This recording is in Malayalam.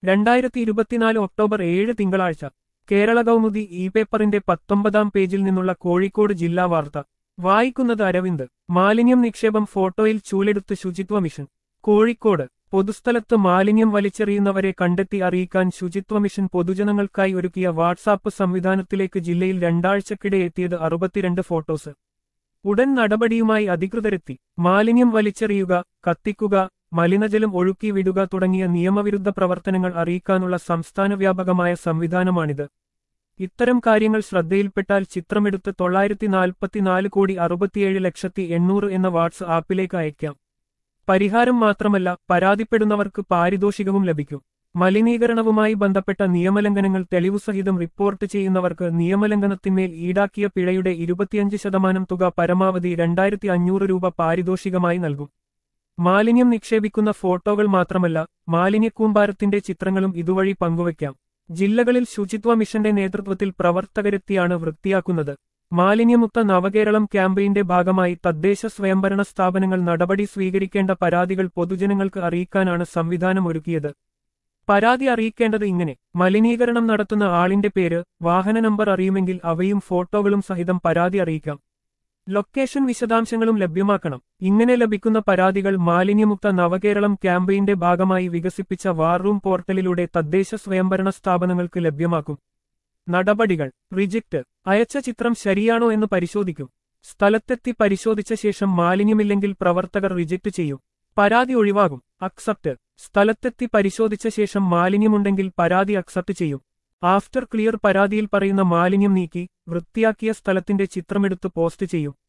രണ്ടായിരത്തി ഇരുപത്തിനാല് ഒക്ടോബർ ഏഴ് തിങ്കളാഴ്ച കേരള കൗമുദി ഇ പേപ്പറിന്റെ പത്തൊമ്പതാം പേജിൽ നിന്നുള്ള കോഴിക്കോട് ജില്ലാ വാർത്ത വായിക്കുന്നത് അരവിന്ദ് മാലിന്യം നിക്ഷേപം ഫോട്ടോയിൽ ചൂലെടുത്ത് ശുചിത്വ മിഷൻ കോഴിക്കോട് പൊതുസ്ഥലത്ത് മാലിന്യം വലിച്ചെറിയുന്നവരെ കണ്ടെത്തി അറിയിക്കാൻ ശുചിത്വ മിഷൻ പൊതുജനങ്ങൾക്കായി ഒരുക്കിയ വാട്സാപ്പ് സംവിധാനത്തിലേക്ക് ജില്ലയിൽ രണ്ടാഴ്ചക്കിടെ എത്തിയത് അറുപത്തിരണ്ട് ഫോട്ടോസ് ഉടൻ നടപടിയുമായി അധികൃതരെത്തി മാലിന്യം വലിച്ചെറിയുക കത്തിക്കുക മലിനജലം ഒഴുക്കി വിടുക തുടങ്ങിയ നിയമവിരുദ്ധ പ്രവർത്തനങ്ങൾ അറിയിക്കാനുള്ള സംസ്ഥാന വ്യാപകമായ സംവിധാനമാണിത് ഇത്തരം കാര്യങ്ങൾ ശ്രദ്ധയിൽപ്പെട്ടാൽ ചിത്രമെടുത്ത് തൊള്ളായിരത്തി നാൽപ്പത്തിനാല് കോടി അറുപത്തിയേഴ് ലക്ഷത്തി എണ്ണൂറ് എന്ന വാട്സ് ആപ്പിലേക്ക് അയക്കാം പരിഹാരം മാത്രമല്ല പരാതിപ്പെടുന്നവർക്ക് പാരിതോഷികവും ലഭിക്കും മലിനീകരണവുമായി ബന്ധപ്പെട്ട നിയമലംഘനങ്ങൾ തെളിവുസഹിതം റിപ്പോർട്ട് ചെയ്യുന്നവർക്ക് നിയമലംഘനത്തിന്മേൽ ഈടാക്കിയ പിഴയുടെ ഇരുപത്തിയഞ്ച് ശതമാനം തുക പരമാവധി രണ്ടായിരത്തി അഞ്ഞൂറ് രൂപ പാരിതോഷികമായി നൽകും മാലിന്യം നിക്ഷേപിക്കുന്ന ഫോട്ടോകൾ മാത്രമല്ല മാലിന്യക്കൂമ്പാരത്തിന്റെ ചിത്രങ്ങളും ഇതുവഴി പങ്കുവയ്ക്കാം ജില്ലകളിൽ ശുചിത്വ മിഷന്റെ നേതൃത്വത്തിൽ പ്രവർത്തകരെത്തിയാണ് വൃത്തിയാക്കുന്നത് മാലിന്യമുക്ത നവകേരളം ക്യാമ്പയിന്റെ ഭാഗമായി തദ്ദേശ സ്വയംഭരണ സ്ഥാപനങ്ങൾ നടപടി സ്വീകരിക്കേണ്ട പരാതികൾ പൊതുജനങ്ങൾക്ക് അറിയിക്കാനാണ് സംവിധാനം ഒരുക്കിയത് പരാതി അറിയിക്കേണ്ടത് ഇങ്ങനെ മലിനീകരണം നടത്തുന്ന ആളിന്റെ പേര് വാഹന നമ്പർ അറിയുമെങ്കിൽ അവയും ഫോട്ടോകളും സഹിതം പരാതി അറിയിക്കാം ലൊക്കേഷൻ വിശദാംശങ്ങളും ലഭ്യമാക്കണം ഇങ്ങനെ ലഭിക്കുന്ന പരാതികൾ മാലിന്യമുക്ത നവകേരളം ക്യാമ്പയിന്റെ ഭാഗമായി വികസിപ്പിച്ച വാർ റൂം പോർട്ടലിലൂടെ തദ്ദേശ സ്വയംഭരണ സ്ഥാപനങ്ങൾക്ക് ലഭ്യമാക്കും നടപടികൾ റിജക്ട് അയച്ച ചിത്രം ശരിയാണോ എന്ന് പരിശോധിക്കും സ്ഥലത്തെത്തി പരിശോധിച്ച ശേഷം മാലിന്യമില്ലെങ്കിൽ പ്രവർത്തകർ റിജക്ട് ചെയ്യും പരാതി ഒഴിവാകും അക്സെപ്റ്റ് സ്ഥലത്തെത്തി പരിശോധിച്ച ശേഷം മാലിന്യമുണ്ടെങ്കിൽ പരാതി അക്സെപ്റ്റ് ചെയ്യും ആഫ്റ്റർ ക്ലിയർ പരാതിയിൽ പറയുന്ന മാലിന്യം നീക്കി വൃത്തിയാക്കിയ സ്ഥലത്തിന്റെ ചിത്രമെടുത്ത് പോസ്റ്റ് ചെയ്യും